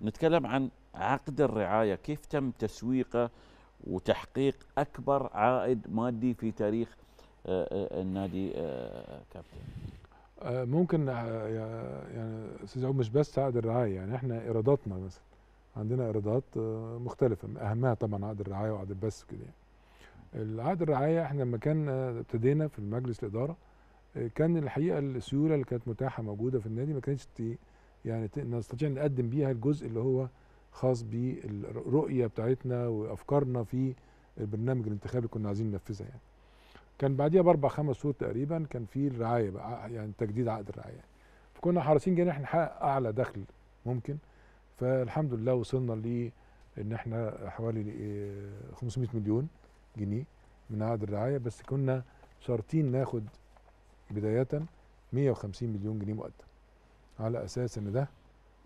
نتكلم عن عقد الرعايه كيف تم تسويقه وتحقيق اكبر عائد مادي في تاريخ آه، آه، النادي آه، كابتن آه، ممكن آه، يا- يعني استاذ عمر مش بس عقد الرعايه يعني احنا ايراداتنا مثلا عندنا ايرادات آه، مختلفه اهمها طبعا عقد الرعايه وعقد البث كده يعني. العقد الرعايه احنا لما كان آه، ابتدينا في المجلس الاداره آه، كان الحقيقه السيوله اللي كانت متاحه موجوده في النادي ما كانتش ت- يعني ت- نستطيع نقدم بيها الجزء اللي هو خاص بالرؤيه بتاعتنا وافكارنا في البرنامج الانتخابي اللي كنا عايزين ننفذها يعني. كان بعديها باربع خمس شهور تقريبا كان في الرعايه بقى يعني تجديد عقد الرعايه فكنا حريصين جدا ان احنا نحقق اعلى دخل ممكن فالحمد لله وصلنا ل ان احنا حوالي آه، 500 مليون جنيه من عقد الرعايه بس كنا شارطين ناخد بدايه 150 مليون جنيه مقدم على اساس ان ده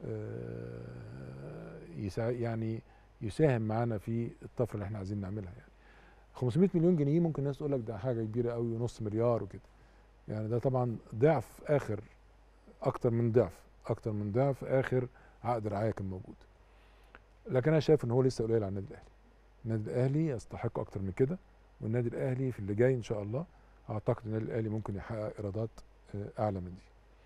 آه، يسا يعني يساهم معانا في الطفره اللي احنا عايزين نعملها يعني 500 مليون جنيه ممكن الناس تقول لك ده حاجه كبيره قوي ونص مليار وكده يعني ده طبعا ضعف اخر اكتر من ضعف اكتر من ضعف اخر عقد رعايه كان موجود لكن انا شايف ان هو لسه قليل على النادي الاهلي النادي الاهلي يستحق اكتر من كده والنادي الاهلي في اللي جاي ان شاء الله اعتقد النادي الاهلي ممكن يحقق ايرادات آه، اعلى من دي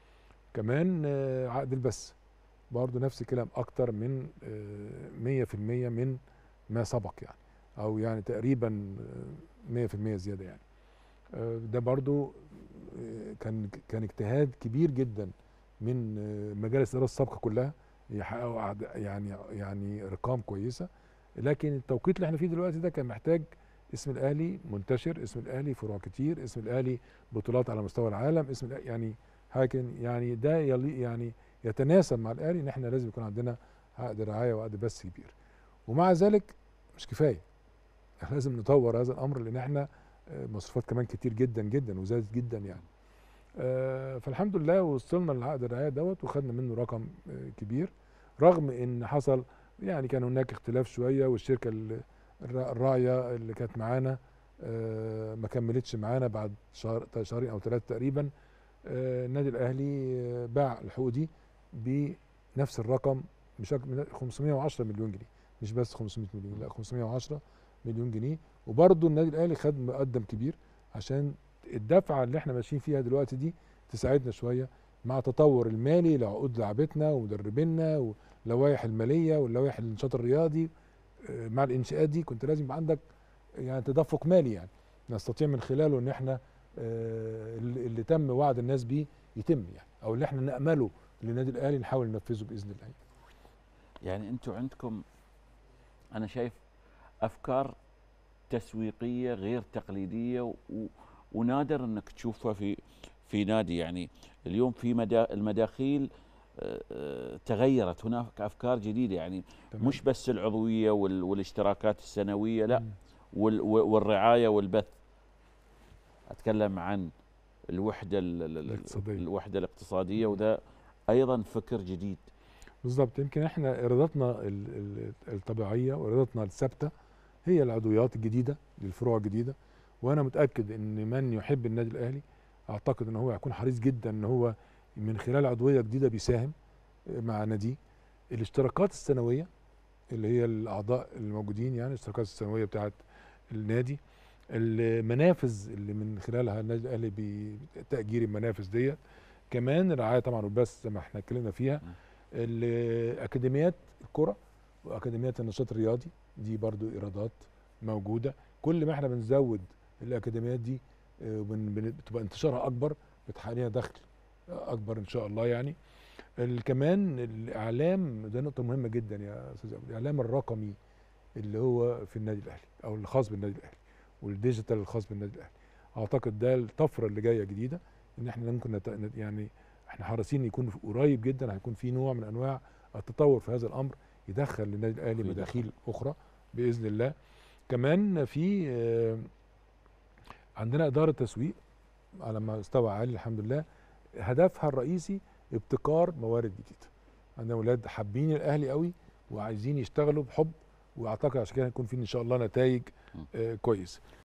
كمان آه، عقد البث برضه نفس الكلام اكتر من آه، 100% من ما سبق يعني او يعني تقريبا آه، 100% زياده يعني آه، ده برضو آه، كان كان اجتهاد كبير جدا من آه، مجالس الاداره السابقه كلها يحققوا أعد- يعني يعني ارقام كويسه لكن التوقيت اللي احنا فيه دلوقتي ده كان محتاج اسم الاهلي منتشر اسم الاهلي فروع كتير اسم الاهلي بطولات على مستوى العالم اسم الأهلي يعني لكن يعني ده يلي يعني يتناسب مع الاهلي ان احنا لازم يكون عندنا عقد رعايه وعقد بث كبير ومع ذلك مش كفايه احنا لازم نطور هذا الامر لان احنا آه، مصروفات كمان كتير جدا جدا وزادت جدا يعني آه، فالحمد لله وصلنا لعقد الرعايه دوت وخدنا منه رقم آه، كبير رغم ان حصل يعني كان هناك اختلاف شويه والشركه ال- الرا- الراعيه اللي كانت معانا آه، ما كملتش معانا بعد شهر شهرين او ثلاثه تقريبا آه، النادي الاهلي آه، باع الحقوق دي بنفس الرقم بشكل 510 مليون جنيه مش بس 500 مليون لا 510 مليون جنيه وبرضه النادي الاهلي خد مقدم كبير عشان الدفعه اللي احنا ماشيين فيها دلوقتي دي تساعدنا شويه مع التطور المالي لعقود لعبتنا ومدربينا واللوائح الماليه واللوائح النشاط الرياضي آه، مع الانشاءات دي كنت لازم يبقى عندك يعني تدفق مالي يعني نستطيع من خلاله ان احنا آه، اللي اللي تم وعد الناس بيه يتم يعني او اللي احنا نامله للنادي الاهلي نحاول ننفذه باذن الله يعني انتم عندكم انا شايف افكار تسويقيه غير تقليديه و... ونادر انك تشوفها في في نادي يعني اليوم في مدا... المداخيل آه، آه، تغيرت هناك افكار جديده يعني تمام. مش بس العضويه وال... والاشتراكات السنويه لا مم. وال... والرعايه والبث اتكلم عن الوحده ال... ال- ال- الاقتصادية. الوحده الاقتصاديه وده ايضا فكر جديد بالظبط يمكن احنا ايراداتنا ال- ال- الطبيعيه وايراداتنا الثابته هي العضويات الجديده للفروع الجديده وانا متاكد ان من يحب النادي الاهلي اعتقد ان هو هيكون حريص جدا ان هو من خلال عضويه جديده بيساهم مع ناديه الاشتراكات السنويه اللي هي الاعضاء الموجودين يعني الاشتراكات السنويه بتاعت النادي المنافذ اللي من خلالها النادي الاهلي بتاجير المنافذ ديت كمان الرعايه طبعا والبث زي ما احنا اتكلمنا فيها ال- اكاديميات الكره واكاديميات النشاط الرياضي دي برضو ايرادات موجوده كل ما احنا بنزود الاكاديميات دي آه، وبن- بن- بتبقى انتشارها اكبر بتحقق لنا دخل اكبر ان شاء الله يعني ال- كمان الاعلام ده نقطه مهمه جدا يا استاذ أبو الاعلام الرقمي اللي هو في النادي الاهلي او الخاص بالنادي الاهلي والديجيتال الخاص بالنادي الاهلي اعتقد ده الطفره اللي جايه جديده ان احنا ممكن نت... نت- يعني احنا حريصين يكون في- قريب جدا هيكون في نوع من انواع التطور في هذا الامر يدخل للنادي الاهلي في مداخيل اخرى باذن الله كمان في آه، عندنا اداره تسويق على مستوى عالي الحمد لله هدفها الرئيسي ابتكار موارد جديده عندنا اولاد حابين الاهلي قوي وعايزين يشتغلوا بحب واعتقد عشان كده هيكون في ان شاء الله نتائج م. آه، كويسه